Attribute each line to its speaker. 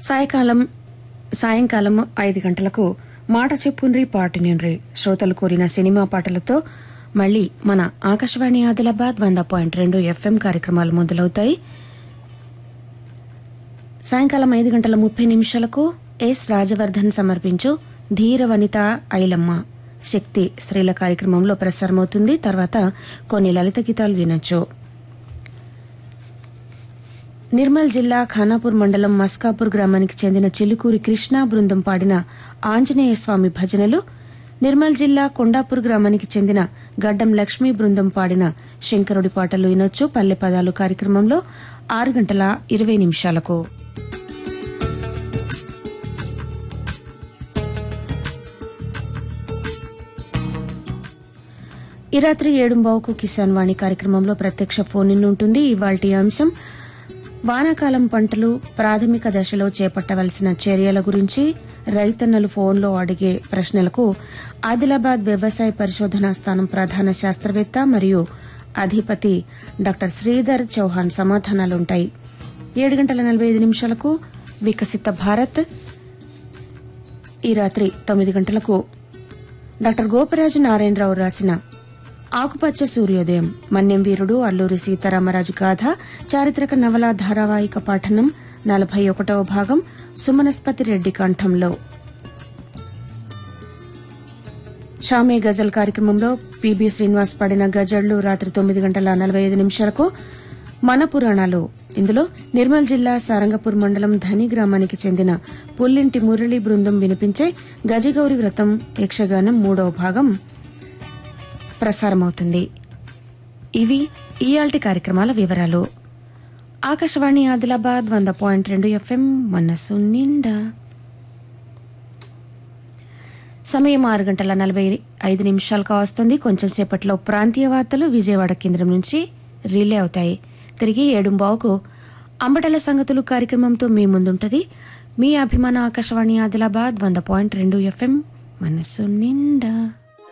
Speaker 1: సాయంకాలం సాయంకాలం ఐదు గంటలకు మాట చెప్పుండ్రి పాటినిండ్రి శ్రోతలు కోరిన సినిమా పాటలతో మళ్లీ మన ఆకాశవాణి ఆదిలాబాద్ వంద పాయింట్ రెండు ఎఫ్ఎం కార్యక్రమాలు మొదలవుతాయి సాయంకాలం ఐదు గంటల ముప్పై నిమిషాలకు ఎస్ రాజవర్ధన్ సమర్పించు ధీర వనిత ఐలమ్మ శక్తి స్త్రీల కార్యక్రమంలో ప్రసారమవుతుంది తర్వాత కొన్ని లలిత గీతాలు వినొచ్చు నిర్మల్ జిల్లా ఖానాపూర్ మండలం మస్కాపూర్ గ్రామానికి చెందిన చిలుకూరి కృష్ణ బృందం పాడిన ఆంజనేయ స్వామి భజనలు నిర్మల్ జిల్లా కొండాపూర్ గ్రామానికి చెందిన గడ్డం లక్ష్మీ బృందం పాడిన శంకరుడి పాటలు వినొచ్చు పల్లె పదాలు కార్యక్రమంలో ఆరు గంటల ఇరవై నిమిషాలకు ఈ రాత్రి ఏడుంబావుకు కిసాన్ వాణి కార్యక్రమంలో ప్రత్యక్ష ఫోన్ ఇన్ ఉంటుంది ఇవాల్టి అంశం వానాకాలం పంటలు ప్రాథమిక దశలో చేపట్టవలసిన చర్యల గురించి రైతన్నలు ఫోన్లో అడిగే ప్రశ్నలకు ఆదిలాబాద్ వ్యవసాయ పరిశోధనా స్థానం ప్రధాన శాస్త్రవేత్త మరియు అధిపతి డాక్టర్ శ్రీధర్ చౌహాన్ సమాధానాలుంటాయి ఏడు గంటల నలభై ఐదు నిమిషాలకు వికసిత భారత్ ఈ రాత్రి తొమ్మిది గంటలకు డాక్టర్ గోపరాజు నారాయణరావు రాసిన ఆకుపచ్చ సూర్యోదయం మన్యం వీరుడు అల్లూరి సీతారామరాజు గాథ చారిత్రక నవల ధారావాహిక పఠనం నలభై ఒకటవ భాగం సుమనస్పతి రెడ్డి కంఠంలో షామే గజల్ కార్యక్రమంలో పిబి శ్రీనివాస్ పాడిన గజళ్లు రాత్రి తొమ్మిది గంటల నలభై ఐదు నిమిషాలకు మన పురాణాలు ఇందులో నిర్మల్ జిల్లా సారంగపూర్ మండలం ధని గ్రామానికి చెందిన పుల్లింటి మురళి బృందం వినిపించే గజగౌరి వ్రతం యక్షగానం మూడవ భాగం ప్రసారమవుతుంది ఇవి ఈయాల్టి కార్యక్రమాల వివరాలు ఆకాశవాణి ఆదిలాబాద్ వంద పాయింట్ రెండు ఎఫ్ఎం మనసు నిండా సమయం ఆరు గంటల నలభై ఐదు నిమిషాలు కావస్తుంది కొంచెం సేపట్లో ప్రాంతీయ వార్తలు విజయవాడ కేంద్రం నుంచి రిలే అవుతాయి తిరిగి ఏడుంబావుకు అంబటల సంగతులు కార్యక్రమంతో మీ ముందుంటది మీ అభిమాన ఆకాశవాణి ఆదిలాబాద్ వంద పాయింట్ రెండు ఎఫ్ఎం మనసు నిండా